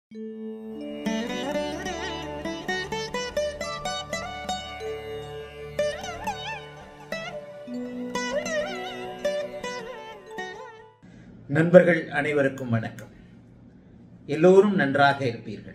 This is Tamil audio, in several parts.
நண்பர்கள் அனைவருக்கும் வணக்கம் எல்லோரும் நன்றாக இருப்பீர்கள்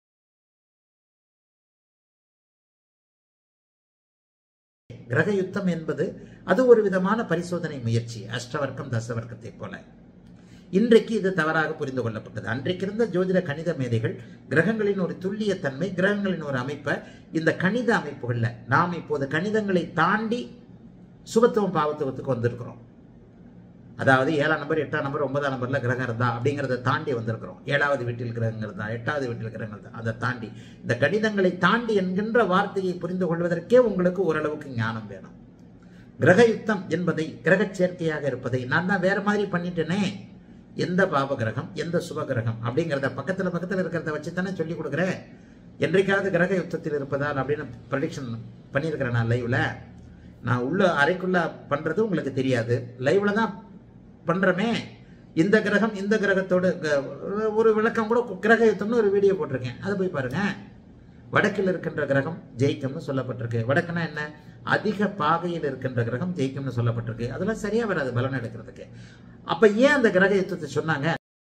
கிரக யுத்தம் என்பது அது ஒரு விதமான பரிசோதனை முயற்சி அஷ்டவர்க்கம் தசவர்க்கத்தை போல இன்றைக்கு இது தவறாக புரிந்து கொள்ளப்பட்டது அன்றைக்கு இருந்த ஜோதிட கணித மேதைகள் கிரகங்களின் ஒரு துல்லிய தன்மை கிரகங்களின் ஒரு அமைப்பை இந்த கணித அமைப்புகள்ல நாம் இப்போது கணிதங்களை தாண்டி சுபத்துவம் பாவத்துவத்துக்கு வந்திருக்கிறோம் அதாவது ஏழாம் நம்பர் எட்டாம் நம்பர் ஒன்பதாம் நம்பர்ல கிரகம் இருந்தா அப்படிங்கிறத தாண்டி வந்திருக்கிறோம் ஏழாவது வீட்டில் கிரகங்கள் இருந்தா எட்டாவது வீட்டில் கிரகங்கள் இருந்தா அதை தாண்டி இந்த கடிதங்களை தாண்டி என்கின்ற வார்த்தையை புரிந்து கொள்வதற்கே உங்களுக்கு ஓரளவுக்கு ஞானம் வேணும் கிரக யுத்தம் என்பதை கிரக சேர்க்கையாக இருப்பதை நான் தான் வேற மாதிரி பண்ணிட்டேனே எந்த பாப கிரகம் எந்த சுப கிரகம் அப்படிங்கிறத பக்கத்துல பக்கத்துல இருக்கிறத வச்சு தானே சொல்லி கொடுக்குறேன் என்றைக்காவது கிரக யுத்தத்தில் இருப்பதால் அப்படின்னு ப்ரடிக்ஷன் பண்ணியிருக்கிறேன் நான் லைவ்ல நான் உள்ள அறைக்குள்ள பண்றது உங்களுக்கு தெரியாது லைவ்ல தான் பண்றமே இந்த கிரகம் இந்த கிரகத்தோடு க- ஒரு விளக்கம் கூட கிரக யுத்தம்னு ஒரு வீடியோ போட்டிருக்கேன் அதை போய் பாருங்க வடக்கில் இருக்கின்ற கிரகம் ஜெயிக்கும்னு சொல்லப்பட்டிருக்கு வடக்குனா என்ன அதிக பாகையில் இருக்கின்ற கிரகம் ஜெயிக்கும்னு சொல்லப்பட்டிருக்கு அதெல்லாம் சரியா வராது பலன் எடுக்கிறதுக்கு அப்ப ஏன் அந்த கிரக யுத்தத்தை சொன்னாங்க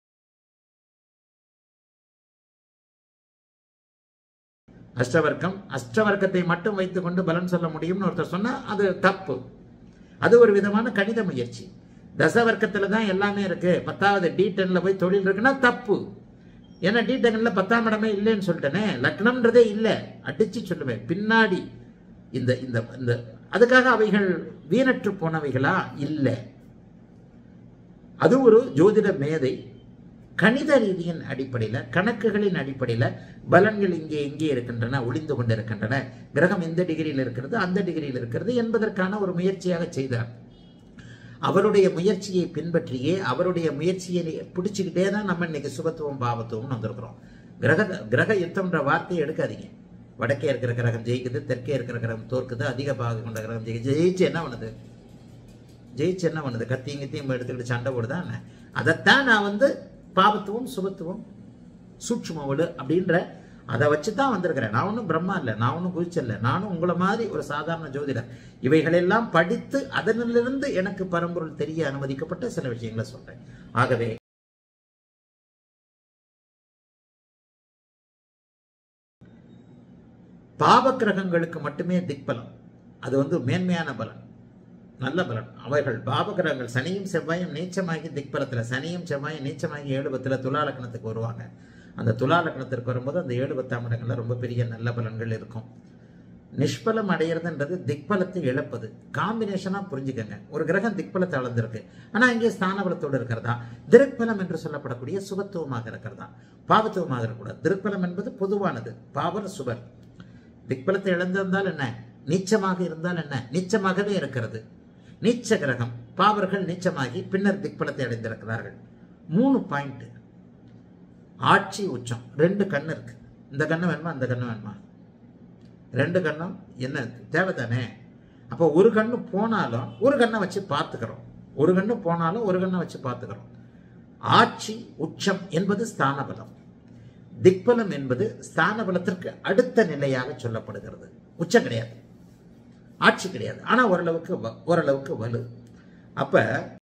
அஷ்டவர்க்கம் அஷ்டவர்க்கத்தை மட்டும் வைத்துக்கொண்டு பலன் சொல்ல முடியும்னு ஒருத்தர் சொன்னா அது தப்பு அது ஒரு விதமான கணித முயற்சி தசவர்க்கத்துல தான் எல்லாமே இருக்கு பத்தாவது டி டென்ல போய் தொழில் இருக்குன்னா தப்பு ஏன்னா டி டென்ல பத்தாம் இடமே இல்லைன்னு சொல்லிட்டேனே லக்னம்ன்றதே இல்லை அடிச்சு சொல்லுவேன் பின்னாடி இந்த இந்த இந்த அதுக்காக அவைகள் வீணற்று போனவைகளா இல்லை அது ஒரு ஜோதிட மேதை கணித ரீதியின் அடிப்படையில் கணக்குகளின் அடிப்படையில் பலன்கள் இங்கே இங்கே இருக்கின்றன ஒளிந்து கொண்டிருக்கின்றன கிரகம் இந்த டிகிரியில் இருக்கிறது அந்த டிகிரியில் இருக்கிறது என்பதற்கான ஒரு முயற்சியாக செய்தார் அவருடைய முயற்சியை பின்பற்றியே அவருடைய முயற்சியை பிடிச்சிக்கிட்டே தான் நம்ம இன்னைக்கு சுபத்துவம் பாவத்துவம்னு வந்திருக்கிறோம் கிரக கிரக யுத்தம்ன்ற வார்த்தையை எடுக்காதீங்க வடக்கே இருக்கிற கிரகம் ஜெயிக்குது தெற்கே இருக்கிற கிரகம் தோற்குது அதிக பாகம் கொண்ட கிரகம் ஜெயிக்குது ஜெயிச்சு என்ன பண்ணுது ஜெயிச்சு என்ன பண்ணுது கத்தியும் கத்தியும் எடுத்துக்கிட்டு சண்டை போடுதா என்ன அதைத்தான் நான் வந்து பாவத்துவம் சுபத்துவம் சூட்சுமவடு அப்படின்ற அதை வச்சு தான் வந்திருக்கிறேன் நான் ஒன்றும் பிரம்மா இல்லை நான் ஒன்றும் குதிச்சல்ல நானும் உங்களை மாதிரி ஒரு சாதாரண ஜோதிடர் இவைகளெல்லாம் படித்து அதனிலிருந்து எனக்கு பரம்பொருள் தெரிய அனுமதிக்கப்பட்ட சில விஷயங்களை சொல்றேன் ஆகவே பாவ கிரகங்களுக்கு மட்டுமே திக்பலம் அது வந்து மேன்மையான பலன் நல்ல பலன் அவைகள் பாபகிரகங்கள் சனியும் செவ்வாயும் நீச்சமாகி திக்பலத்தில் சனியும் செவ்வாயும் நீச்சமாகி ஏழு பத்தில் துலா லக்னத்துக்கு வருவாங்க அந்த துலா லக்னத்திற்கு வரும்போது அந்த ஏழு பத்தாம் இடங்கள்ல ரொம்ப பெரிய நல்ல பலன்கள் இருக்கும் நிஷ்பலம் அடையிறதுன்றது திக்பலத்தை இழப்பது காம்பினேஷனாக புரிஞ்சுக்கங்க ஒரு கிரகம் திக்பலத்தை அளந்திருக்கு ஆனால் இங்கே ஸ்தானபலத்தோடு இருக்கிறதா திருப்பலம் என்று சொல்லப்படக்கூடிய சுபத்துவமாக இருக்கிறதா பாவத்துவமாக இருக்கக்கூடாது திருப்பலம் என்பது பொதுவானது பாவர் சுபர் திக்பலத்தை இழந்திருந்தால் என்ன நீச்சமாக இருந்தால் என்ன நீச்சமாகவே இருக்கிறது நீச்ச கிரகம் பாவர்கள் நீச்சமாகி பின்னர் திக்பலத்தை அடைந்திருக்கிறார்கள் மூணு பாயிண்ட் ஆட்சி உச்சம் ரெண்டு கண்ணு இருக்கு இந்த கண்ணு வேணுமா அந்த கண்ணு வேணுமா ரெண்டு கண்ணும் என்ன தேவை தானே அப்போ ஒரு கண்ணு போனாலும் ஒரு கண்ணை வச்சு பார்த்துக்கிறோம் ஒரு கண்ணு போனாலும் ஒரு கண்ணை வச்சு பார்த்துக்கிறோம் ஆட்சி உச்சம் என்பது ஸ்தான பலம் திக்பலம் என்பது ஸ்தான பலத்திற்கு அடுத்த நிலையாக சொல்லப்படுகிறது உச்சம் கிடையாது ஆட்சி கிடையாது ஆனா ஓரளவுக்கு வ- ஓரளவுக்கு வலு அப்ப